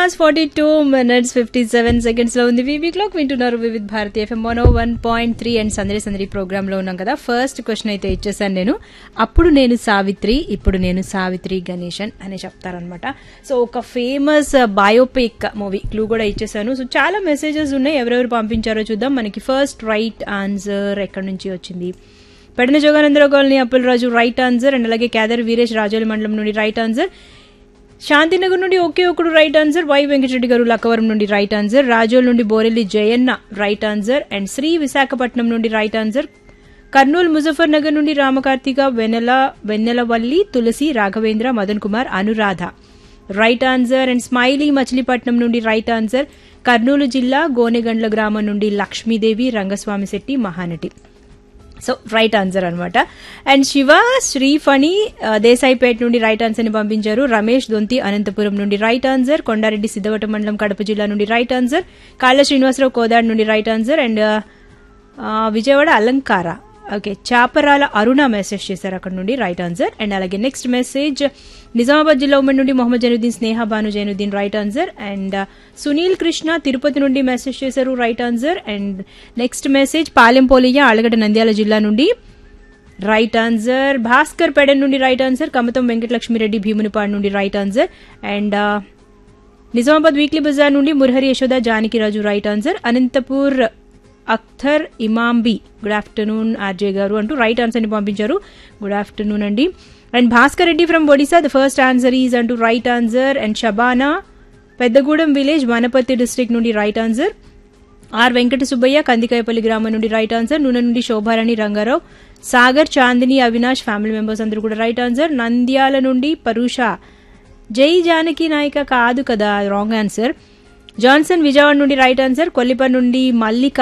hours forty two minutes fifty seven seconds లో ఉంది వివి క్లాక్ వింటున్నారు Vividh Bharati FM one one point three and సందడి సందడి ప్రోగ్రామ్ లో ఉన్నాం కదా ఫస్ట్ క్వశ్చన్ అయితే ఇచ్చేసాను నేను అప్పుడు నేను సావిత్రి ఇప్పుడు నేను సావిత్రి గణేశన్ అని చెప్తారనమాట సో ఒక ఫేమస్ బయోపిక్ మూవీ క్లూ కూడా ఇచ్చేసాను సో చాలా మెసేజెస్ ఉన్నాయి ఎవరెవరు పంపించారో చూద్దాం మనకి ఫస్ట్ రైట్ ఆన్సర్ ఎక్కడి నుంచి వచ్చింది Pedana Joganandarao colony Appularaju right answer and అలాగే కేదర్ వీరేష్ రాజోలి మండలం నుండి రైట్ ఆన్సర్ శాంతినగర్ నుండి ఒకే ఒకడు రైట్ ఆన్సర్ వై వెంకటరెడ్డి గారు లక్కవరం నుండి రైట్ ఆన్సర్ రాజోల్ నుండి Borelli Jayanna right answer and Shri Visakhapatnam నుండి రైట్ ఆన్సర్ కర్నూలు ముజఫర్ నగర్ నుండి Ramakarthika Vennela Vennelavalli Tulasi Raghavendra Madan Kumar Anuradha right answer and smiley Machilipatnam నుండి రైట్ ఆన్సర్ కర్నూలు జిల్లా గోనెగండ్ల గ్రామం నుండి Lakshmidevi Rangaswamy Shetty Mahanati so right answer అనమాట అండ్ శివ శ్రీఫణి ఆ, దేశాయిపేట నుండి రైట్ ఆన్సర్ ని పంపించారు రమేష్ దొంతి అనంతపురం నుండి రైట్ ఆన్సర్ కొండారెడ్డి సిద్ధవట మండలం కడప జిల్లా నుండి రైట్ ఆన్సర్ కాళ్ళ శ్రీనివాసరావు కోదాడ్ నుండి రైట్ ఆన్సర్ అండ్ ఆ, విజయవాడ అలంకార ఓకే చాపరాల అరుణ మెసేజ్ చేశారు అక్కడ నుండి రైట్ ఆన్సర్ అండ్ అలాగే నెక్స్ట్ మెసేజ్ నిజామాబాద్ జిల్లా ఉమ్మడి నుండి Mohammed Zainuddin Sneha Bhanu Zainuddin right answer and Sunil Krishna Tirupati నుండి మెసేజ్ చేశారు right answer and next message పాలెంపోలియ ఆలగడ్డ నంద్యాల జిల్లా నుండి రైట్ ఆన్సర్ భాస్కర్ పెడన్ నుండి రైట్ ఆన్సర్ కమతం వెంకటలక్ష్మిరెడ్డి భీమునిపాడు నుండి right answer and Nizamabad weekly బజార్ నుండి Murahari Yashoda Janakiraju right answer Anantapur Akhtar Imambi good afternoon RJ గారు అంటూ రైట్ ఆన్సర్ ని పంపించారు గుడ్ ఆఫ్టర్నూన్ అండి and Bhaskar Reddy from Odisha the first answer is అంటూ right answer and Shabana Peddagudem village Wanaparthy district నుండి right answer R Venkata Subbaiah Kandikayapalli గ్రామం నుండి రైట్ ఆన్సర్ నూనె నుండి శోభారాణి రంగారావు సాగర్ చాందిని అవినాష్ ఫ్యామిలీ మెంబర్స్ అందరూ కూడా రైట్ ఆన్సర్ నంద్యాల నుండి పరుష జై జానకి నాయక కాదు కదా రాంగ్ ఆన్సర్ జాన్సన్ విజయవాడ నుండి రైట్ ఆన్సర్ కొల్లిపర్ నుండి మల్లిక